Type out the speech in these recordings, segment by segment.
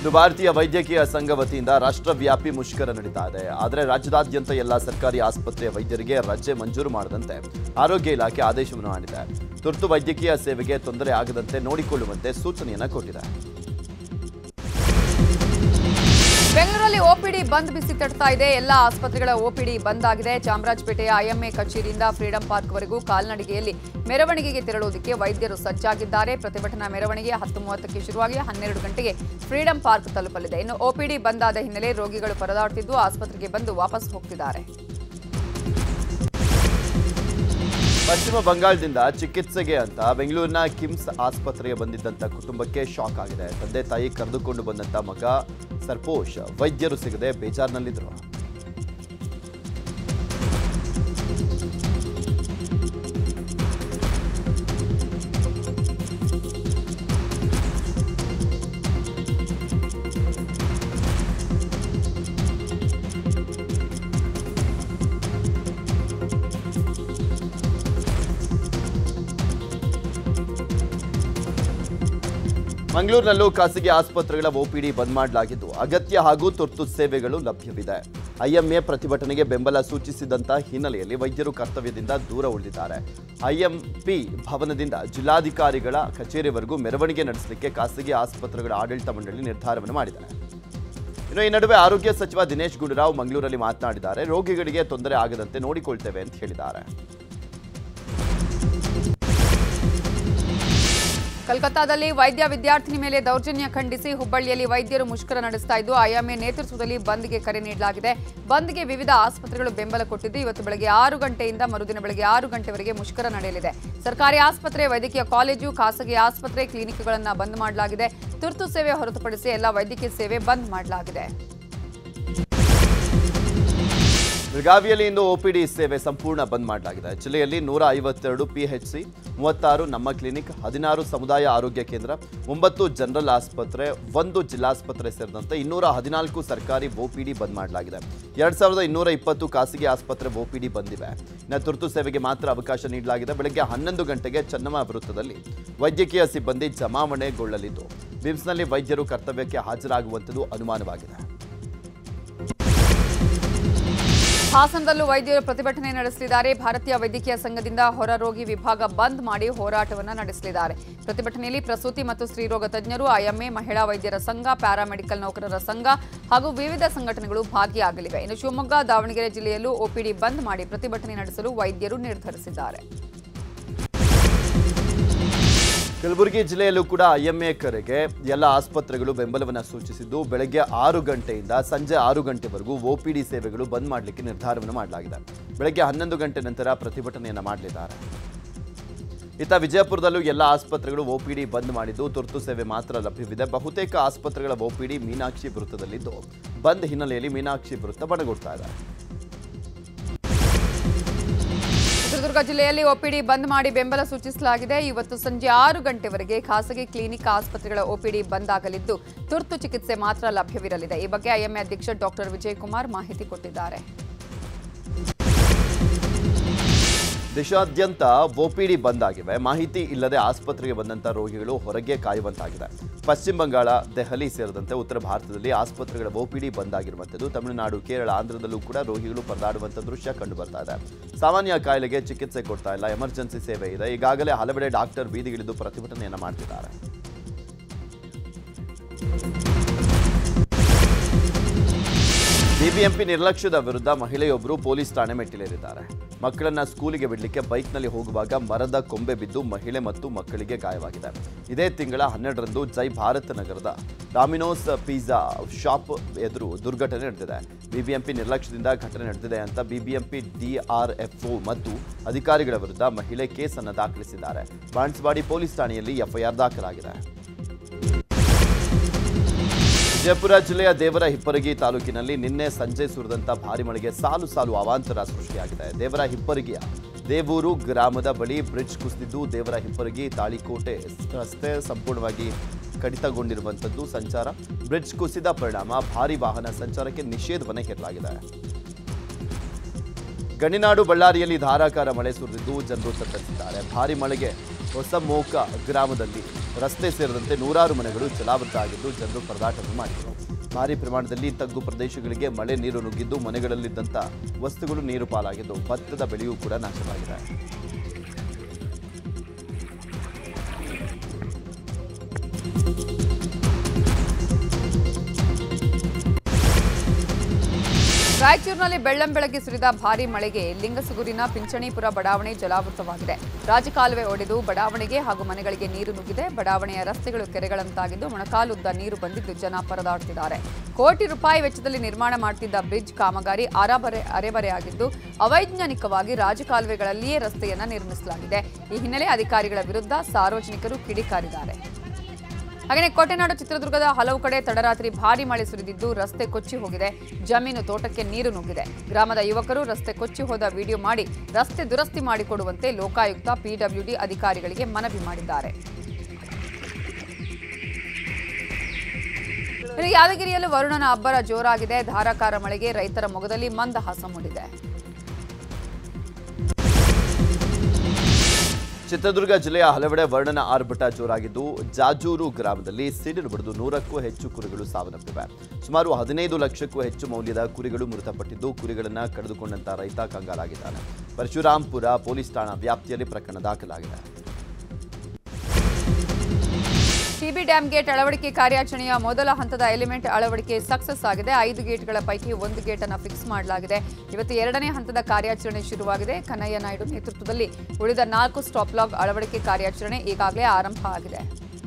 ಇನ್ನು ಭಾರತೀಯ ವೈದ್ಯಕೀಯ ಸಂಘ ವತಿಯಿಂದ ರಾಷ್ಟ್ರವ್ಯಾಪಿ ಮುಷ್ಕರ ನಡೀತಾ ಇದೆ ಆದರೆ ರಾಜ್ಯದಾದ್ಯಂತ ಎಲ್ಲ ಸರ್ಕಾರಿ ಆಸ್ಪತ್ರೆಯ ವೈದ್ಯರಿಗೆ ರಜೆ ಮಂಜೂರು ಮಾಡದಂತೆ ಆರೋಗ್ಯ ಇಲಾಖೆ ಆದೇಶವನ್ನು ಮಾಡಿದೆ ತುರ್ತು ವೈದ್ಯಕೀಯ ಸೇವೆಗೆ ತೊಂದರೆ ಆಗದಂತೆ ನೋಡಿಕೊಳ್ಳುವಂತೆ ಸೂಚನೆಯನ್ನ ಕೊಟ್ಟಿದೆ ಬೆಂಗಳೂರಲ್ಲಿ ಓಪಿಡಿ ಬಂದ್ ಬಿಸಿ ತಡ್ತಾ ಇದೆ ಎಲ್ಲ ಆಸ್ಪತ್ರೆಗಳ ಓಪಿಡಿ ಬಂದ್ ಆಗಿದೆ ಚಾಮರಾಜಪೇಟೆಯ ಐಎಂಎ ಕಚೇರಿಯಿಂದ ಫ್ರೀಡಂ ಪಾರ್ಕ್ವರೆಗೂ ಕಾಲ್ನಡಿಗೆಯಲ್ಲಿ ಮೆರವಣಿಗೆಗೆ ತೆರಳುವುದಕ್ಕೆ ವೈದ್ಯರು ಸಜ್ಜಾಗಿದ್ದಾರೆ ಪ್ರತಿಭಟನಾ ಮೆರವಣಿಗೆ ಹತ್ತು ಮೂವತ್ತಕ್ಕೆ ಶುರುವಾಗಿ ಹನ್ನೆರಡು ಗಂಟೆಗೆ ಫ್ರೀಡಂ ಪಾರ್ಕ್ ತಲುಪಲಿದೆ ಇನ್ನು ಓಪಿಡಿ ಬಂದ್ ಆದ ಹಿನ್ನೆಲೆ ರೋಗಿಗಳು ಪರದಾಡುತ್ತಿದ್ದು ಆಸ್ಪತ್ರೆಗೆ ಬಂದು ವಾಪಸ್ ಹೋಗ್ತಿದ್ದಾರೆ ಪಶ್ಚಿಮ ಬಂಗಾಳದಿಂದ ಚಿಕಿತ್ಸೆಗೆ ಅಂತ ಬೆಂಗಳೂರಿನ ಕಿಮ್ಸ್ ಆಸ್ಪತ್ರೆಗೆ ಬಂದಿದ್ದಂಥ ಕುಟುಂಬಕ್ಕೆ ಶಾಕ್ ಆಗಿದೆ ತಂದೆ ತಾಯಿ ಕರೆದುಕೊಂಡು ಬಂದಂಥ ಮಗ ಸರ್ಪೋಷ್ ವೈದ್ಯರು ಸಿಗದೆ ಬೇಜಾರಿನಲ್ಲಿದ್ದರು ಮಂಗಳೂರಿನಲ್ಲೂ ಖಾಸಗಿ ಆಸ್ಪತ್ರೆಗಳ ಒಪಿಡಿ ಬಂದ್ ಮಾಡಲಾಗಿದ್ದು ಅಗತ್ಯ ಹಾಗೂ ತುರ್ತು ಸೇವೆಗಳು ಲಭ್ಯವಿದೆ ಐಎಂಎ ಪ್ರತಿಭಟನೆಗೆ ಬೆಂಬಲ ಸೂಚಿಸಿದಂತ ಹಿನ್ನೆಲೆಯಲ್ಲಿ ವೈದ್ಯರು ಕರ್ತವ್ಯದಿಂದ ದೂರ ಉಳಿದಿದ್ದಾರೆ ಐಎಂಪಿ ಭವನದಿಂದ ಜಿಲ್ಲಾಧಿಕಾರಿಗಳ ಕಚೇರಿವರೆಗೂ ಮೆರವಣಿಗೆ ನಡೆಸಲಿಕ್ಕೆ ಖಾಸಗಿ ಆಸ್ಪತ್ರೆಗಳ ಆಡಳಿತ ಮಂಡಳಿ ನಿರ್ಧಾರವನ್ನು ಮಾಡಿದೆ ಇನ್ನು ಈ ನಡುವೆ ಆರೋಗ್ಯ ಸಚಿವ ದಿನೇಶ್ ಗುಂಡೂರಾವ್ ಮಂಗಳೂರಲ್ಲಿ ಮಾತನಾಡಿದ್ದಾರೆ ರೋಗಿಗಳಿಗೆ ತೊಂದರೆ ಆಗದಂತೆ ನೋಡಿಕೊಳ್ತೇವೆ ಅಂತ ಹೇಳಿದ್ದಾರೆ ಕಲ್ಕತ್ತಾದಲ್ಲಿ ವೈದ್ಯ ವಿದ್ಯಾರ್ಥಿನಿ ಮೇಲೆ ದೌರ್ಜನ್ಯ ಖಂಡಿಸಿ ಹುಬ್ಬಳ್ಳಿಯಲ್ಲಿ ವೈದ್ಯರು ಮುಷ್ಕರ ನಡೆಸ್ತಾ ಇದ್ದು ಐಎಂಎ ನೇತೃತ್ವದಲ್ಲಿ ಬಂದ್ಗೆ ಕರೆ ನೀಡಲಾಗಿದೆ ಬಂದ್ಗೆ ವಿವಿಧ ಆಸ್ಪತ್ರೆಗಳು ಬೆಂಬಲ ಕೊಟ್ಟಿದ್ದು ಇವತ್ತು ಬೆಳಗ್ಗೆ ಆರು ಗಂಟೆಯಿಂದ ಮರುದಿನ ಬೆಳಗ್ಗೆ ಆರು ಗಂಟೆವರೆಗೆ ಮುಷ್ಕರ ನಡೆಯಲಿದೆ ಸರ್ಕಾರಿ ಆಸ್ಪತ್ರೆ ವೈದ್ಯಕೀಯ ಕಾಲೇಜು ಖಾಸಗಿ ಆಸ್ಪತ್ರೆ ಕ್ಲಿನಿಕ್ಗಳನ್ನು ಬಂದ್ ಮಾಡಲಾಗಿದೆ ತುರ್ತು ಸೇವೆ ಹೊರತುಪಡಿಸಿ ಎಲ್ಲ ವೈದ್ಯಕೀಯ ಸೇವೆ ಬಂದ್ ಮಾಡಲಾಗಿದೆ ಬೆಳಗಾವಿಯಲ್ಲಿ ಇಂದು ಒಪಿಡಿ ಸೇವೆ ಸಂಪೂರ್ಣ ಬಂದ್ ಮಾಡಲಾಗಿದೆ ಜಿಲ್ಲೆಯಲ್ಲಿ ನೂರ ಐವತ್ತೆರಡು ಪಿಎಚ್ಸಿ ಮೂವತ್ತಾರು ನಮ್ಮ ಕ್ಲಿನಿಕ್ ಹದಿನಾರು ಸಮುದಾಯ ಆರೋಗ್ಯ ಕೇಂದ್ರ ಒಂಬತ್ತು ಜನರಲ್ ಆಸ್ಪತ್ರೆ ಒಂದು ಜಿಲ್ಲಾಸ್ಪತ್ರೆ ಸೇರಿದಂತೆ ಇನ್ನೂರ ಹದಿನಾಲ್ಕು ಸರ್ಕಾರಿ ಒಪಿಡಿ ಬಂದ್ ಮಾಡಲಾಗಿದೆ ಎರಡ್ ಸಾವಿರದ ಇನ್ನೂರ ಇಪ್ಪತ್ತು ಖಾಸಗಿ ಆಸ್ಪತ್ರೆ ಒಪಿಡಿ ಬಂದಿವೆ ಇನ್ನು ತುರ್ತು ಸೇವೆಗೆ ಮಾತ್ರ ಅವಕಾಶ ನೀಡಲಾಗಿದೆ ಬೆಳಗ್ಗೆ ಹನ್ನೊಂದು ಗಂಟೆಗೆ ಚನ್ನಮ್ಮ ವೃತ್ತದಲ್ಲಿ ವೈದ್ಯಕೀಯ ಸಿಬ್ಬಂದಿ ಜಮಾವಣೆಗೊಳ್ಳಲಿದ್ದು ಬಿಮ್ಸ್ನಲ್ಲಿ ವೈದ್ಯರು ಕರ್ತವ್ಯಕ್ಕೆ ಹಾಜರಾಗುವಂಥದ್ದು ಅನುಮಾನವಾಗಿದೆ ಹಾಸನದಲ್ಲೂ ವೈದ್ಯರು ಪ್ರತಿಭಟನೆ ನಡೆಸಲಿದ್ದಾರೆ ಭಾರತೀಯ ವೈದ್ಯಕೀಯ ಸಂಘದಿಂದ ಹೊರ ರೋಗಿ ವಿಭಾಗ ಬಂದ್ ಮಾಡಿ ಹೋರಾಟವನ್ನು ನಡೆಸಲಿದ್ದಾರೆ ಪ್ರತಿಭಟನೆಯಲ್ಲಿ ಪ್ರಸೂತಿ ಮತ್ತು ಸ್ತ್ರೀರೋಗ ತಜ್ಞರು ಐಎಂಎ ಮಹಿಳಾ ವೈದ್ಯರ ಸಂಘ ಪ್ಯಾರಾಮೆಡಿಕಲ್ ನೌಕರರ ಸಂಘ ಹಾಗೂ ವಿವಿಧ ಸಂಘಟನೆಗಳು ಭಾಗಿಯಾಗಲಿವೆ ಇನ್ನು ಶಿವಮೊಗ್ಗ ದಾವಣಗೆರೆ ಜಿಲ್ಲೆಯಲ್ಲೂ ಒಪಿಡಿ ಬಂದ್ ಮಾಡಿ ಪ್ರತಿಭಟನೆ ನಡೆಸಲು ವೈದ್ಯರು ನಿರ್ಧರಿಸಿದ್ದಾರೆ ಕಲಬುರಗಿ ಜಿಲ್ಲೆಯಲ್ಲೂ ಕೂಡ ಐಎಂಎ ಕರೆಗೆ ಎಲ್ಲ ಆಸ್ಪತ್ರೆಗಳು ಬೆಂಬಲವನ್ನು ಸೂಚಿಸಿದ್ದು ಬೆಳಗ್ಗೆ ಆರು ಗಂಟೆಯಿಂದ ಸಂಜೆ ಆರು ಗಂಟೆವರೆಗೂ ಒಪಿಡಿ ಸೇವೆಗಳು ಬಂದ್ ಮಾಡಲಿಕ್ಕೆ ನಿರ್ಧಾರವನ್ನು ಮಾಡಲಾಗಿದೆ ಬೆಳಗ್ಗೆ ಹನ್ನೊಂದು ಗಂಟೆ ನಂತರ ಪ್ರತಿಭಟನೆಯನ್ನು ಮಾಡಲಿದ್ದಾರೆ ಇತ್ತ ವಿಜಯಪುರದಲ್ಲೂ ಎಲ್ಲ ಆಸ್ಪತ್ರೆಗಳು ಒಪಿಡಿ ಬಂದ್ ಮಾಡಿದ್ದು ತುರ್ತು ಸೇವೆ ಮಾತ್ರ ಲಭ್ಯವಿದೆ ಬಹುತೇಕ ಆಸ್ಪತ್ರೆಗಳ ಒಪಿಡಿ ಮೀನಾಕ್ಷಿ ವೃತ್ತದಲ್ಲಿದ್ದು ಬಂದ್ ಹಿನ್ನೆಲೆಯಲ್ಲಿ ಮೀನಾಕ್ಷಿ ವೃತ್ತ ಬಣಗುಡ್ತಾ ಇದೆ ಚಿತ್ರದುರ್ಗ ಜಿಲ್ಲೆಯಲ್ಲಿ ಒಪಿಡಿ ಬಂದ್ ಮಾಡಿ ಬೆಂಬಲ ಸೂಚಿಸಲಾಗಿದೆ ಇವತ್ತು ಸಂಜೆ ಆರು ಗಂಟೆವರೆಗೆ ಖಾಸಗಿ ಕ್ಲಿನಿಕ್ ಆಸ್ಪತ್ರೆಗಳ ಒಪಿಡಿ ಬಂದ್ ಆಗಲಿದ್ದು ತುರ್ತು ಚಿಕಿತ್ಸೆ ಮಾತ್ರ ಲಭ್ಯವಿರಲಿದೆ ಈ ಬಗ್ಗೆ ಐಎಂಎ ಅಧ್ಯಕ್ಷ ಡಾಕ್ಟರ್ ವಿಜಯಕುಮಾರ್ ಮಾಹಿತಿ ಕೊಟ್ಟಿದ್ದಾರೆ ದೇಶಾದ್ಯಂತ ಒಪಿಡಿ ಬಂದ್ ಆಗಿವೆ ಮಾಹಿತಿ ಇಲ್ಲದೆ ಆಸ್ಪತ್ರೆಗೆ ಬಂದಂತ ರೋಗಿಗಳು ಹೊರಗೆ ಕಾಯುವಂತಾಗಿದೆ ಪಶ್ಚಿಮ ಬಂಗಾಳ ದೆಹಲಿ ಸೇರಿದಂತೆ ಉತ್ತರ ಭಾರತದಲ್ಲಿ ಆಸ್ಪತ್ರೆಗಳ ಒಪಿಡಿ ಬಂದ್ ಆಗಿರುವಂಥದ್ದು ತಮಿಳುನಾಡು ಕೇರಳ ಆಂಧ್ರದಲ್ಲೂ ಕೂಡ ರೋಗಿಗಳು ಪರದಾಡುವಂಥ ದೃಶ್ಯ ಕಂಡು ಬರ್ತಾ ಇದೆ ಸಾಮಾನ್ಯ ಕಾಯಿಲೆಗೆ ಚಿಕಿತ್ಸೆ ಕೊಡ್ತಾ ಇಲ್ಲ ಎಮರ್ಜೆನ್ಸಿ ಸೇವೆ ಇದೆ ಈಗಾಗಲೇ ಹಲವೆಡೆ ಡಾಕ್ಟರ್ ಬೀದಿಗಿಳಿದು ಪ್ರತಿಭಟನೆಯನ್ನು ಮಾಡ್ತಿದ್ದಾರೆ ಬಿಬಿಎಂಪಿ ನಿರ್ಲಕ್ಷ್ಯದ ವಿರುದ್ಧ ಮಹಿಳೆಯೊಬ್ಬರು ಪೊಲೀಸ್ ಠಾಣೆ ಮೆಟ್ಟಿಲೇರಿದ್ದಾರೆ ಮಕ್ಕಳನ್ನ ಸ್ಕೂಲಿಗೆ ಬಿಡಲಿಕ್ಕೆ ಬೈಕ್ನಲ್ಲಿ ಹೋಗುವಾಗ ಮರದ ಕೊಂಬೆ ಬಿದ್ದು ಮಹಿಳೆ ಮತ್ತು ಮಕ್ಕಳಿಗೆ ಗಾಯವಾಗಿದೆ ಇದೇ ತಿಂಗಳ ಹನ್ನೆರಡರಂದು ಜೈ ಭಾರತ್ ನಗರದ ಡಾಮಿನೋಸ್ ಪಿಜ್ಜಾ ಶಾಪ್ ಎದುರು ದುರ್ಘಟನೆ ನಡೆದಿದೆ ಬಿಬಿಎಂಪಿ ನಿರ್ಲಕ್ಷ್ಯದಿಂದ ಘಟನೆ ನಡೆದಿದೆ ಅಂತ ಬಿಬಿಎಂಪಿ ಡಿಆರ್ಎಫ್ಒ ಮತ್ತು ಅಧಿಕಾರಿಗಳ ವಿರುದ್ಧ ಮಹಿಳೆ ಕೇಸನ್ನು ದಾಖಲಿಸಿದ್ದಾರೆ ಬಾಣಸ್ವಾಡಿ ಪೊಲೀಸ್ ಠಾಣೆಯಲ್ಲಿ ಎಫ್ಐಆರ್ ದಾಖಲಾಗಿದೆ ವಿಜಯಪುರ ಜಿಲ್ಲೆಯ ದೇವರ ಹಿಪ್ಪರಗಿ ತಾಲೂಕಿನಲ್ಲಿ ನಿನ್ನೆ ಸಂಜೆ ಸುರಿದಂತ ಭಾರಿ ಮಳೆಗೆ ಸಾಲು ಸಾಲು ಅವಾಂತರ ಸೃಷ್ಟಿಯಾಗಿದೆ ದೇವರ ಹಿಪ್ಪರಗಿಯ ದೇವೂರು ಗ್ರಾಮದ ಬಳಿ ಬ್ರಿಡ್ಜ್ ಕುಸಿದಿದ್ದು ದೇವರ ಹಿಪ್ಪರಗಿ ತಾಳಿಕೋಟೆ ರಸ್ತೆ ಸಂಪೂರ್ಣವಾಗಿ ಕಡಿತಗೊಂಡಿರುವಂಥದ್ದು ಸಂಚಾರ ಬ್ರಿಡ್ಜ್ ಕುಸಿದ ಪರಿಣಾಮ ಭಾರಿ ವಾಹನ ಸಂಚಾರಕ್ಕೆ ನಿಷೇಧವನ್ನು ಹೇರಲಾಗಿದೆ ಗಣಿನಾಡು ಬಳ್ಳಾರಿಯಲ್ಲಿ ಧಾರಾಕಾರ ಮಳೆ ಸುರಿದಿದ್ದು ಜನರು ತತ್ತರಿಸಿದ್ದಾರೆ ಭಾರಿ ಮಳೆಗೆ ಹೊಸಮೋಕ ಗ್ರಾಮದಲ್ಲಿ ರಸ್ತೆ ಸೇರಿದಂತೆ ನೂರಾರು ಮನೆಗಳು ಜಲಾವೃತ ಆಗಿದ್ದು ಜನರು ಪರದಾಟವನ್ನು ಮಾಡಿದರು ಭಾರಿ ಪ್ರಮಾಣದಲ್ಲಿ ತಗ್ಗು ಪ್ರದೇಶಗಳಿಗೆ ಮಳೆ ನೀರು ನುಗ್ಗಿದ್ದು ಮನೆಗಳಲ್ಲಿದ್ದಂಥ ವಸ್ತುಗಳು ನೀರು ಪಾಲಾಗಿದ್ದು ಭತ್ತದ ಬೆಳೆಯೂ ಕೂಡ ನಾಶವಾಗಿದೆ ರಾಯಚೂರಿನಲ್ಲಿ ಬೆಳ್ಳಂ ಬೆಳಗ್ಗೆ ಸುರಿದ ಭಾರೀ ಮಳೆಗೆ ಲಿಂಗಸುಗೂರಿನ ಪಿಂಚಣಿಪುರ ಬಡಾವಣೆ ಜಲಾವೃತವಾಗಿದೆ ರಾಜಕಾಲುವೆ ಒಡೆದು ಬಡಾವಣೆಗೆ ಹಾಗೂ ಮನೆಗಳಿಗೆ ನೀರು ನುಗ್ಗಿದೆ ಬಡಾವಣೆಯ ರಸ್ತೆಗಳು ಕೆರೆಗಳಂತಾಗಿದ್ದು ಮೊಣಕಾಲುದ್ದ ನೀರು ಬಂದಿದ್ದು ಜನ ಪರದಾಡುತ್ತಿದ್ದಾರೆ ಕೋಟಿ ರೂಪಾಯಿ ವೆಚ್ಚದಲ್ಲಿ ನಿರ್ಮಾಣ ಮಾಡುತ್ತಿದ್ದ ಬ್ರಿಡ್ಜ್ ಕಾಮಗಾರಿ ಅರಬರೆ ಅರೆಬರೆಯಾಗಿದ್ದು ಅವೈಜ್ಞಾನಿಕವಾಗಿ ರಾಜಕಾಲುವೆಗಳಲ್ಲಿಯೇ ರಸ್ತೆಯನ್ನ ನಿರ್ಮಿಸಲಾಗಿದೆ ಈ ಹಿನ್ನೆಲೆ ಅಧಿಕಾರಿಗಳ ವಿರುದ್ಧ ಸಾರ್ವಜನಿಕರು ಕಿಡಿಕಾರಿದ್ದಾರೆ ಹಾಗೆಯೇ ಕೋಟೆನಾಡು ಚಿತ್ರದುರ್ಗದ ಹಲವು ಕಡೆ ತಡರಾತ್ರಿ ಭಾರಿ ಮಳೆ ಸುರಿದಿದ್ದು ರಸ್ತೆ ಕೊಚ್ಚಿ ಹೋಗಿದೆ ಜಮೀನು ತೋಟಕ್ಕೆ ನೀರು ನುಗ್ಗಿದೆ ಗ್ರಾಮದ ಯುವಕರು ರಸ್ತೆ ಕೊಚ್ಚಿ ಹೋದ ವಿಡಿಯೋ ಮಾಡಿ ರಸ್ತೆ ದುರಸ್ತಿ ಮಾಡಿಕೊಡುವಂತೆ ಲೋಕಾಯುಕ್ತ ಪಿಡಬ್ಲ್ಯೂಡಿ ಅಧಿಕಾರಿಗಳಿಗೆ ಮನವಿ ಮಾಡಿದ್ದಾರೆ ಇನ್ನು ಯಾದಗಿರಿಯಲ್ಲೂ ವರುಣನ ಅಬ್ಬರ ಜೋರಾಗಿದೆ ಧಾರಾಕಾರ ಮಳೆಗೆ ರೈತರ ಮೊಗದಲ್ಲಿ ಮಂದಹಾಸ ಮೂಡಿದೆ ಚಿತ್ರದುರ್ಗ ಜಿಲ್ಲೆಯ ಹಲವೆಡೆ ವರ್ಣನ ಆರ್ಭಟ ಜೋರಾಗಿದ್ದು ಜಾಜೂರು ಗ್ರಾಮದಲ್ಲಿ ಸಿಡಿಲು ಬಡಿದು ನೂರಕ್ಕೂ ಹೆಚ್ಚು ಕುರಿಗಳು ಸಾವನ್ನಪ್ಪಿವೆ ಸುಮಾರು ಹದಿನೈದು ಲಕ್ಷಕ್ಕೂ ಹೆಚ್ಚು ಮೌಲ್ಯದ ಕುರಿಗಳು ಮೃತಪಟ್ಟಿದ್ದು ಕುರಿಗಳನ್ನು ಕಳೆದುಕೊಂಡಂತ ರೈತ ಕಂಗಾಲಾಗಿದ್ದಾನೆ ಪರಶುರಾಂಪುರ ಪೊಲೀಸ್ ಠಾಣಾ ವ್ಯಾಪ್ತಿಯಲ್ಲಿ ಪ್ರಕರಣ ದಾಖಲಾಗಿದೆ ಟಿಬಿ ಡ್ಯಾಂ ಗೇಟ್ ಅಳವಡಿಕೆ ಕಾರ್ಯಾಚರಣೆಯ ಮೊದಲ ಹಂತದ ಎಲಿಮೆಂಟ್ ಅಳವಡಿಕೆ ಸಕ್ಸಸ್ ಆಗಿದೆ ಐದು ಗೇಟ್ಗಳ ಪೈಕಿ ಒಂದು ಗೇಟ್ ಅನ್ನು ಫಿಕ್ಸ್ ಮಾಡಲಾಗಿದೆ ಇವತ್ತು ಎರಡನೇ ಹಂತದ ಕಾರ್ಯಾಚರಣೆ ಶುರುವಾಗಿದೆ ಕನ್ನಯ್ಯ ನಾಯ್ಡು ನೇತೃತ್ವದಲ್ಲಿ ಉಳಿದ ನಾಲ್ಕು ಸ್ಟಾಪ್ ಲಾಗ್ ಅಳವಡಿಕೆ ಕಾರ್ಯಾಚರಣೆ ಈಗಾಗಲೇ ಆರಂಭ ಆಗಿದೆ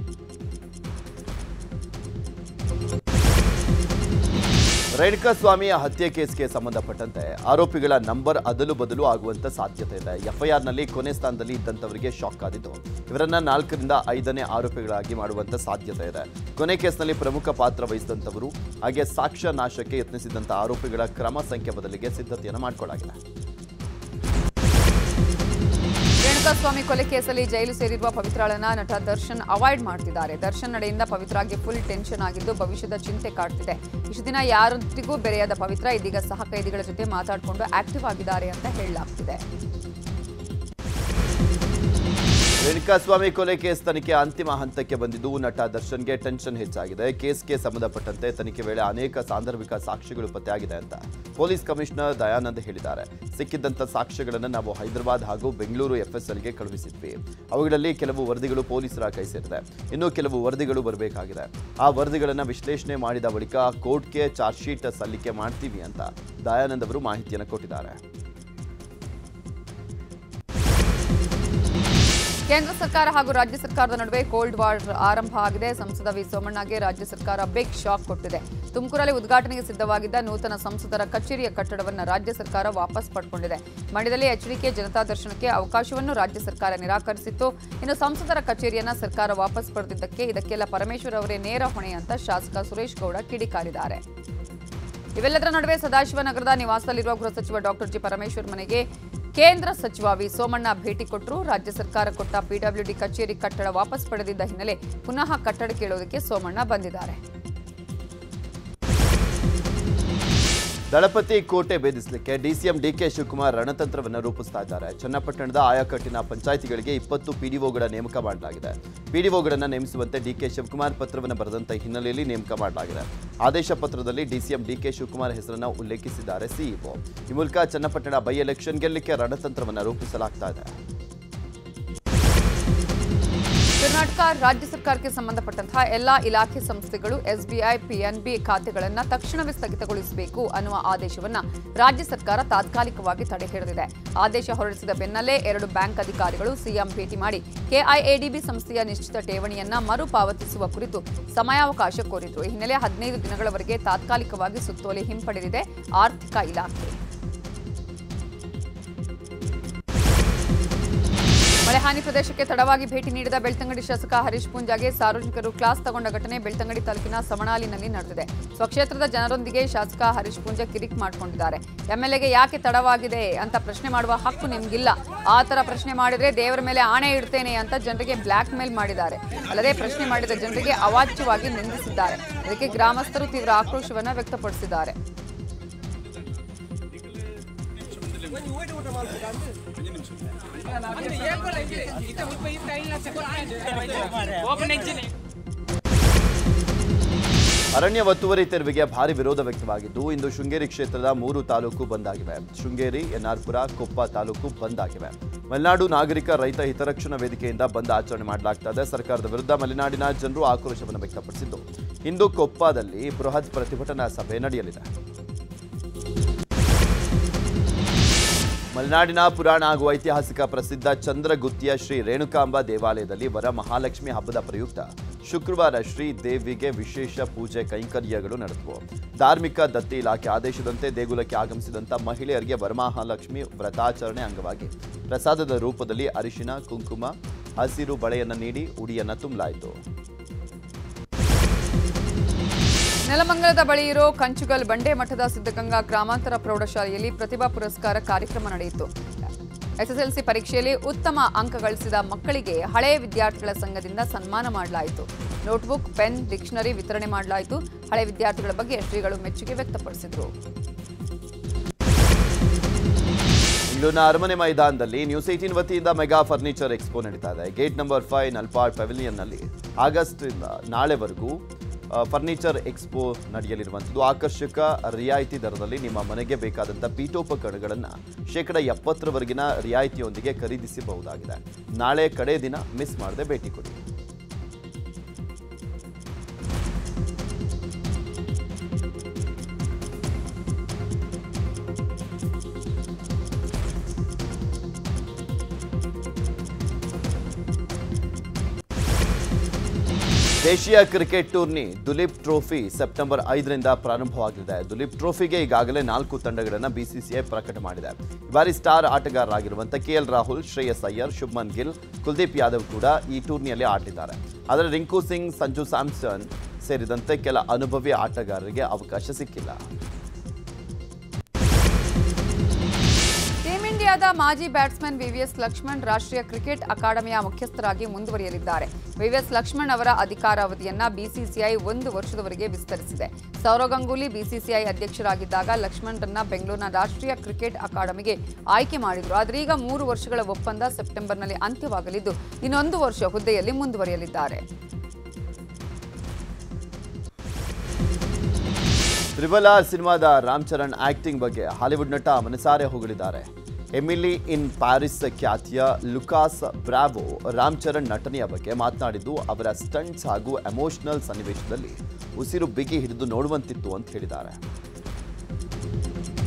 ರೇಣುಕಾಸ್ವಾಮಿಯ ಹತ್ಯೆ ಕೇಸ್ಗೆ ಸಂಬಂಧಪಟ್ಟಂತೆ ಆರೋಪಿಗಳ ನಂಬರ್ ಅದಲು ಬದಲು ಆಗುವಂತ ಸಾಧ್ಯತೆ ಇದೆ ಎಫ್ಐಆರ್ನಲ್ಲಿ ಕೊನೆ ಸ್ಥಾನದಲ್ಲಿ ಇದ್ದಂಥವರಿಗೆ ಶಾಕ್ ಆದಿದ್ದು ಇವರನ್ನ ನಾಲ್ಕರಿಂದ ಐದನೇ ಆರೋಪಿಗಳಾಗಿ ಮಾಡುವಂತ ಸಾಧ್ಯತೆ ಇದೆ ಕೊನೆ ಕೇಸ್ನಲ್ಲಿ ಪ್ರಮುಖ ಪಾತ್ರ ವಹಿಸಿದಂಥವರು ಹಾಗೆ ಸಾಕ್ಷ್ಯ ನಾಶಕ್ಕೆ ಯತ್ನಿಸಿದಂಥ ಆರೋಪಿಗಳ ಕ್ರಮ ಸಂಖ್ಯೆ ಬದಲಿಗೆ ಸಿದ್ಧತೆಯನ್ನು ಮಾಡಿಕೊಳ್ಳಲಾಗಿದೆ ರೇಣುಕಾಸ್ವಾಮಿ ಕೊಲೆ ಕೇಸಲ್ಲಿ ಜೈಲು ಸೇರಿರುವ ಪವಿತ್ರಾಳನ್ನ ನಟ ದರ್ಶನ್ ಅವಾಯ್ಡ್ ಮಾಡ್ತಿದ್ದಾರೆ ದರ್ಶನ್ ನಡೆಯಿಂದ ಪವಿತ್ರಾಗೆ ಫುಲ್ ಟೆನ್ಷನ್ ಆಗಿದ್ದು ಭವಿಷ್ಯದ ಚಿಂತೆ ಕಾಡ್ತಿದೆ ಇಷ್ಟು ದಿನ ಯಾರೊಂದಿಗೂ ಬೆರೆಯದ ಪವಿತ್ರ ಇದೀಗ ಸಹ ಕೈದಿಗಳ ಜೊತೆ ಮಾತಾಡಿಕೊಂಡು ಆಕ್ಟಿವ್ ಆಗಿದ್ದಾರೆ ಅಂತ ಹೇಳಲಾಗ್ತಿದೆ ರೇಣುಕಾಸ್ವಾಮಿ ಕೊಲೆ ಕೇಸ್ ತನಿಖೆ ಅಂತಿಮ ಹಂತಕ್ಕೆ ಬಂದಿದ್ದು ನಟ ದರ್ಶನ್ಗೆ ಟೆನ್ಷನ್ ಹೆಚ್ಚಾಗಿದೆ ಕೇಸ್ಗೆ ಸಂಬಂಧಪಟ್ಟಂತೆ ತನಿಖೆ ವೇಳೆ ಅನೇಕ ಸಾಂದರ್ಭಿಕ ಸಾಕ್ಷ್ಯಗಳು ಪತ್ತೆಯಾಗಿದೆ ಅಂತ ಪೊಲೀಸ್ ಕಮಿಷನರ್ ದಯಾನಂದ್ ಹೇಳಿದ್ದಾರೆ ಸಿಕ್ಕಿದ್ದಂಥ ಸಾಕ್ಷ್ಯಗಳನ್ನು ನಾವು ಹೈದರಾಬಾದ್ ಹಾಗೂ ಬೆಂಗಳೂರು ಎಫ್ಎಸ್ಎಲ್ಗೆ ಕಳುಹಿಸಿದ್ವಿ ಅವುಗಳಲ್ಲಿ ಕೆಲವು ವರದಿಗಳು ಪೊಲೀಸರ ಕೈ ಸೇರಿದೆ ಇನ್ನು ಕೆಲವು ವರದಿಗಳು ಬರಬೇಕಾಗಿದೆ ಆ ವರದಿಗಳನ್ನು ವಿಶ್ಲೇಷಣೆ ಮಾಡಿದ ಬಳಿಕ ಕೋರ್ಟ್ಗೆ ಚಾರ್ಜ್ ಶೀಟ್ ಸಲ್ಲಿಕೆ ಮಾಡ್ತೀವಿ ಅಂತ ದಯಾನಂದ್ ಅವರು ಮಾಹಿತಿಯನ್ನು ಕೊಟ್ಟಿದ್ದಾರೆ ಕೇಂದ್ರ ಸರ್ಕಾರ ಹಾಗೂ ರಾಜ್ಯ ಸರ್ಕಾರದ ನಡುವೆ ಕೋಲ್ಡ್ ವಾರ್ ಆರಂಭ ಆಗಿದೆ ಸಂಸದ ವಿ ಸೋಮಣ್ಣಗೆ ರಾಜ್ಯ ಸರ್ಕಾರ ಬಿಗ್ ಶಾಕ್ ಕೊಟ್ಟಿದೆ ತುಮಕೂರಲ್ಲಿ ಉದ್ಘಾಟನೆಗೆ ಸಿದ್ಧವಾಗಿದ್ದ ನೂತನ ಸಂಸದರ ಕಚೇರಿಯ ಕಟ್ಟಡವನ್ನು ರಾಜ್ಯ ಸರ್ಕಾರ ವಾಪಸ್ ಪಡ್ಕೊಂಡಿದೆ ಮಂಡ್ಯದಲ್ಲಿ ಎಚ್ಡಿಕೆ ಜನತಾ ದರ್ಶನಕ್ಕೆ ಅವಕಾಶವನ್ನು ರಾಜ್ಯ ಸರ್ಕಾರ ನಿರಾಕರಿಸಿತ್ತು ಇನ್ನು ಸಂಸದರ ಕಚೇರಿಯನ್ನ ಸರ್ಕಾರ ವಾಪಸ್ ಪಡೆದಿದ್ದಕ್ಕೆ ಇದಕ್ಕೆಲ್ಲ ಪರಮೇಶ್ವರ್ ಅವರೇ ನೇರ ಹೊಣೆ ಅಂತ ಶಾಸಕ ಸುರೇಶ್ ಗೌಡ ಕಿಡಿಕಾರಿದ್ದಾರೆ ಇವೆಲ್ಲದರ ನಡುವೆ ಸದಾಶಿವನಗರದ ನಿವಾಸದಲ್ಲಿರುವ ಗೃಹ ಸಚಿವ ಡಾಕ್ಟರ್ ಜಿ ಪರಮೇಶ್ವರ್ ಮನೆಗೆ ಕೇಂದ್ರ ಸಚಿವ ವಿ ಸೋಮಣ್ಣ ಭೇಟಿ ಕೊಟ್ಟರು ರಾಜ್ಯ ಸರ್ಕಾರ ಕೊಟ್ಟ ಪಿಡಬ್ಲ್ಯೂಡಿ ಕಚೇರಿ ಕಟ್ಟಡ ವಾಪಸ್ ಪಡೆದಿದ್ದ ಹಿನ್ನೆಲೆ ಪುನಃ ಕಟ್ಟಡ ಕೇಳೋದಕ್ಕೆ ಸೋಮಣ್ಣ ಬಂದಿದ್ದಾರೆ ದಳಪತಿ ಕೋಟೆ ಭೇದಿಸಲಿಕ್ಕೆ ಡಿಸಿಎಂ ಡಿಕೆ ಶಿವಕುಮಾರ್ ರಣತಂತ್ರವನ್ನು ರೂಪಿಸ್ತಾ ಇದ್ದಾರೆ ಚನ್ನಪಟ್ಟಣದ ಆಯಾಕಟ್ಟಿನ ಪಂಚಾಯಿತಿಗಳಿಗೆ ಇಪ್ಪತ್ತು ಪಿಡಿಒಗಳ ನೇಮಕ ಮಾಡಲಾಗಿದೆ ಪಿಡಿಒಗಳನ್ನು ನೇಮಿಸುವಂತೆ ಡಿಕೆ ಶಿವಕುಮಾರ್ ಪತ್ರವನ್ನು ಬರೆದಂತ ಹಿನ್ನೆಲೆಯಲ್ಲಿ ನೇಮಕ ಮಾಡಲಾಗಿದೆ ಆದೇಶ ಪತ್ರದಲ್ಲಿ ಡಿಸಿಎಂ ಡಿಕೆ ಶಿವಕುಮಾರ್ ಹೆಸರನ್ನು ಉಲ್ಲೇಖಿಸಿದ್ದಾರೆ ಸಿಇಒ ಈ ಮೂಲಕ ಚನ್ನಪಟ್ಟಣ ಬೈ ಎಲೆಕ್ಷನ್ ಗೆಲ್ಲಕ್ಕೆ ರಣತಂತ್ರವನ್ನು ರೂಪಿಸಲಾಗ್ತಾ ಇದೆ ಕರ್ನಾಟಕ ರಾಜ್ಯ ಸರ್ಕಾರಕ್ಕೆ ಸಂಬಂಧಪಟ್ಟಂತಹ ಎಲ್ಲಾ ಇಲಾಖೆ ಸಂಸ್ಥೆಗಳು ಎಸ್ಬಿಐ ಪಿಎನ್ಬಿ ಖಾತೆಗಳನ್ನು ತಕ್ಷಣವೇ ಸ್ಥಗಿತಗೊಳಿಸಬೇಕು ಅನ್ನುವ ಆದೇಶವನ್ನ ರಾಜ್ಯ ಸರ್ಕಾರ ತಾತ್ಕಾಲಿಕವಾಗಿ ತಡೆ ಹಿಡಿದಿದೆ ಆದೇಶ ಹೊರಡಿಸಿದ ಬೆನ್ನಲ್ಲೇ ಎರಡು ಬ್ಯಾಂಕ್ ಅಧಿಕಾರಿಗಳು ಸಿಎಂ ಭೇಟಿ ಮಾಡಿ ಕೆಐಎಡಿಬಿ ಸಂಸ್ಥೆಯ ನಿಶ್ಚಿತ ಠೇವಣಿಯನ್ನ ಮರುಪಾವತಿಸುವ ಕುರಿತು ಸಮಯಾವಕಾಶ ಕೋರಿದ್ರು ಈ ಹಿನ್ನೆಲೆ ಹದಿನೈದು ದಿನಗಳವರೆಗೆ ತಾತ್ಕಾಲಿಕವಾಗಿ ಸುತ್ತೋಲೆ ಹಿಂಪಡೆದಿದೆ ಆರ್ಥಿಕ ಇಲಾಖೆ ಮಳೆ ಹಾನಿ ಪ್ರದೇಶಕ್ಕೆ ತಡವಾಗಿ ಭೇಟಿ ನೀಡಿದ ಬೆಳ್ತಂಗಡಿ ಶಾಸಕ ಹರೀಶ್ ಪೂಂಜಾಗೆ ಸಾರ್ವಜನಿಕರು ಕ್ಲಾಸ್ ತಗೊಂಡ ಘಟನೆ ಬೆಳ್ತಂಗಡಿ ತಾಲೂಕಿನ ಸಮಣಾಲಿನಲ್ಲಿ ನಡೆದಿದೆ ಸ್ವಕ್ಷೇತ್ರದ ಜನರೊಂದಿಗೆ ಶಾಸಕ ಹರೀಶ್ ಪೂಂಜಾ ಕಿರಿಕ್ ಮಾಡಿಕೊಂಡಿದ್ದಾರೆ ಎಂಎಲ್ಎಗೆ ಯಾಕೆ ತಡವಾಗಿದೆ ಅಂತ ಪ್ರಶ್ನೆ ಮಾಡುವ ಹಕ್ಕು ನಿಮ್ಗಿಲ್ಲ ಆ ತರ ಪ್ರಶ್ನೆ ಮಾಡಿದ್ರೆ ದೇವರ ಮೇಲೆ ಆಣೆ ಇಡ್ತೇನೆ ಅಂತ ಜನರಿಗೆ ಬ್ಲಾಕ್ ಮೇಲ್ ಮಾಡಿದ್ದಾರೆ ಅಲ್ಲದೆ ಪ್ರಶ್ನೆ ಮಾಡಿದ ಜನರಿಗೆ ಅವಾಚ್ಯವಾಗಿ ನಿಂದಿಸಿದ್ದಾರೆ ಇದಕ್ಕೆ ಗ್ರಾಮಸ್ಥರು ತೀವ್ರ ಆಕ್ರೋಶವನ್ನ ವ್ಯಕ್ತಪಡಿಸಿದ್ದಾರೆ ಅರಣ್ಯ ಒತ್ತುವರಿ ತೆರವಿಗೆ ಭಾರಿ ವಿರೋಧ ವ್ಯಕ್ತವಾಗಿದ್ದು ಇಂದು ಶೃಂಗೇರಿ ಕ್ಷೇತ್ರದ ಮೂರು ತಾಲೂಕು ಬಂದ್ ಆಗಿವೆ ಶೃಂಗೇರಿ ಎನ್ಆರ್ಪುರ ಕೊಪ್ಪ ತಾಲೂಕು ಬಂದ್ ಆಗಿವೆ ಮಲೆನಾಡು ನಾಗರಿಕ ರೈತ ಹಿತರಕ್ಷಣಾ ವೇದಿಕೆಯಿಂದ ಬಂದ್ ಆಚರಣೆ ಮಾಡಲಾಗ್ತಾ ಇದೆ ಸರ್ಕಾರದ ವಿರುದ್ಧ ಮಲೆನಾಡಿನ ಜನರು ಆಕ್ರೋಶವನ್ನು ವ್ಯಕ್ತಪಡಿಸಿದ್ದು ಇಂದು ಕೊಪ್ಪದಲ್ಲಿ ಬೃಹತ್ ಪ್ರತಿಭಟನಾ ಸಭೆ ನಡೆಯಲಿದೆ ಮಲೆನಾಡಿನ ಪುರಾಣ ಹಾಗೂ ಐತಿಹಾಸಿಕ ಪ್ರಸಿದ್ಧ ಚಂದ್ರಗುತ್ತಿಯ ಶ್ರೀ ರೇಣುಕಾಂಬ ದೇವಾಲಯದಲ್ಲಿ ವರ ಮಹಾಲಕ್ಷ್ಮಿ ಹಬ್ಬದ ಪ್ರಯುಕ್ತ ಶುಕ್ರವಾರ ಶ್ರೀ ದೇವಿಗೆ ವಿಶೇಷ ಪೂಜೆ ಕೈಂಕರ್ಯಗಳು ನಡೆದವು ಧಾರ್ಮಿಕ ದತ್ತಿ ಇಲಾಖೆ ಆದೇಶದಂತೆ ದೇಗುಲಕ್ಕೆ ಆಗಮಿಸಿದಂಥ ಮಹಿಳೆಯರಿಗೆ ವರಮಹಾಲಕ್ಷ್ಮಿ ವ್ರತಾಚರಣೆ ಅಂಗವಾಗಿ ಪ್ರಸಾದದ ರೂಪದಲ್ಲಿ ಅರಿಶಿನ ಕುಂಕುಮ ಹಸಿರು ಬಳೆಯನ್ನು ನೀಡಿ ಉಡಿಯನ್ನು ತುಂಬಲಾಯಿತು ನೆಲಮಂಗಲದ ಬಳಿ ಇರೋ ಕಂಚುಗಲ್ ಬಂಡೆ ಮಠದ ಸಿದ್ಧಗಂಗಾ ಗ್ರಾಮಾಂತರ ಪ್ರೌಢಶಾಲೆಯಲ್ಲಿ ಪ್ರತಿಭಾ ಪುರಸ್ಕಾರ ಕಾರ್ಯಕ್ರಮ ನಡೆಯಿತು ಎಸ್ಎಸ್ಎಲ್ಸಿ ಪರೀಕ್ಷೆಯಲ್ಲಿ ಉತ್ತಮ ಅಂಕ ಗಳಿಸಿದ ಮಕ್ಕಳಿಗೆ ಹಳೆಯ ವಿದ್ಯಾರ್ಥಿಗಳ ಸಂಘದಿಂದ ಸನ್ಮಾನ ಮಾಡಲಾಯಿತು ನೋಟ್ಬುಕ್ ಪೆನ್ ಡಿಕ್ಷನರಿ ವಿತರಣೆ ಮಾಡಲಾಯಿತು ಹಳೆ ವಿದ್ಯಾರ್ಥಿಗಳ ಬಗ್ಗೆ ಶ್ರೀಗಳು ಮೆಚ್ಚುಗೆ ವ್ಯಕ್ತಪಡಿಸಿದರು ಬೆಂಗಳೂರಿನ ಅರಮನೆ ಮೈದಾನದಲ್ಲಿ ನ್ಯೂಸ್ ಏಟೀನ್ ವತಿಯಿಂದ ಮೆಗಾ ಫರ್ನಿಚರ್ ಎಕ್ಸ್ಪೋ ನಡೀತಾ ಇದೆ ಗೇಟ್ ನಂಬರ್ ಫೈವ್ ನಲ್ಪಾಡ್ ಪೆವಿಲಿಯನ್ನಲ್ಲಿ ಆಗಸ್ಟ್ನಿಂದ ನಾಳೆವರೆಗೂ ಆ, ಫರ್ನಿಚರ್ ಎಕ್ಸ್ಪೋ ನಡೆಯಲಿರುವಂಥದ್ದು ಆಕರ್ಷಕ ರಿಯಾಯಿತಿ ದರದಲ್ಲಿ ನಿಮ್ಮ ಮನೆಗೆ ಬೇಕಾದಂಥ ಪೀಠೋಪಕರಣಗಳನ್ನು ಶೇಕಡ ಎಪ್ಪತ್ತರವರೆಗಿನ ರಿಯಾಯಿತಿಯೊಂದಿಗೆ ಖರೀದಿಸಬಹುದಾಗಿದೆ ನಾಳೆ ಕಡೆ ದಿನ ಮಿಸ್ ಮಾಡದೆ ಭೇಟಿ ಕೊಡಿ ದೇಶೀಯ cricket tourney Duleep trophy September ಐದರಿಂದ ಪ್ರಾರಂಭವಾಗಲಿದೆ ದುಲೀಪ್ ಟ್ರೋಫಿಗೆ ಈಗಾಗಲೇ ನಾಲ್ಕು ತಂಡಗಳನ್ನು ಬಿಸಿಸಿಐ ಪ್ರಕಟ ಮಾಡಿದೆ ಈ ಬಾರಿ ಸ್ಟಾರ್ ಆಟಗಾರರಾಗಿರುವಂಥ ಕೆ ಎಲ್ ರಾಹುಲ್ ಶ್ರೇಯಸ್ ಅಯ್ಯರ್ ಶುಭ್ಮನ್ ಗಿಲ್ ಕುಲ್ದೀಪ್ ಯಾದವ್ ಕೂಡ ಈ ಟೂರ್ನಿಯಲ್ಲಿ ಆಡಲಿದ್ದಾರೆ ಆದರೆ ರಿಂಕು ಸಿಂಗ್ ಸಂಜು ಸ್ಯಾಮ್ಸನ್ ಸೇರಿದಂತೆ ಕೆಲ ಅನುಭವಿ ಆಟಗಾರರಿಗೆ ಅವಕಾಶ ಸಿಕ್ಕಿಲ್ಲ ಟೀಂ ಇಂಡಿಯಾದ ಮಾಜಿ ಬ್ಯಾಟ್ಸ್ಮನ್ ವಿವಿಎಸ್ ಲಕ್ಷ್ಮಣ್ ರಾಷ್ಟ್ರೀಯ ಕ್ರಿಕೆಟ್ ಅಕಾಡೆಮಿಯ ಮುಖ್ಯಸ್ಥರಾಗಿ ಮುಂದುವರಿಯಲಿದ್ದಾರೆ ವಿವಿಎಸ್ ಲಕ್ಷ್ಮಣ್ ಅವರ ಅಧಿಕಾರಾವಧಿಯನ್ನ ಬಿಸಿಸಿಐ ಒಂದು ವರ್ಷದವರೆಗೆ ವಿಸ್ತರಿಸಿದೆ ಸೌರವ್ ಗಂಗೂಲಿ ಬಿಸಿಸಿಐ ಅಧ್ಯಕ್ಷರಾಗಿದ್ದಾಗ ಲಕ್ಷ್ಮಣ್ರನ್ನ ಬೆಂಗಳೂರಿನ ರಾಷ್ಟ್ರೀಯ ಕ್ರಿಕೆಟ್ ಅಕಾಡೆಮಿಗೆ ಆಯ್ಕೆ ಮಾಡಿದ್ರು ಆದರೆ ಈಗ ಮೂರು ವರ್ಷಗಳ ಒಪ್ಪಂದ ಸೆಪ್ಟೆಂಬರ್ನಲ್ಲಿ ಅಂತ್ಯವಾಗಲಿದ್ದು ಇನ್ನೊಂದು ವರ್ಷ ಹುದ್ದೆಯಲ್ಲಿ ಮುಂದುವರಿಯಲಿದ್ದಾರೆ ತ್ರಿಬಲ ಸಿನಿಮಾದ ರಾಮ್ ಚರಣ್ ಆಕ್ಟಿಂಗ್ ಬಗ್ಗೆ ಹಾಲಿವುಡ್ ನಟ ಮನಸಾರೆ ಹೊಗಳಿದ್ದಾರೆ ಎಮಿಲಿ ಇನ್ ಪ್ಯಾರಿಸ್ ಖ್ಯಾತಿಯ ಲುಕಾಸ್ ಬ್ರಾವೋ ರಾಮ್ ಚರಣ್ ನಟನೆಯ ಬಗ್ಗೆ ಮಾತನಾಡಿದ್ದು ಅವರ ಸ್ಟಂಟ್ಸ್ ಹಾಗೂ ಎಮೋಷನಲ್ ಸನ್ನಿವೇಶದಲ್ಲಿ ಉಸಿರು ಬಿಗಿ ಹಿಡಿದು ನೋಡುವಂತಿತ್ತು ಅಂತ ಹೇಳಿದ್ದಾರೆ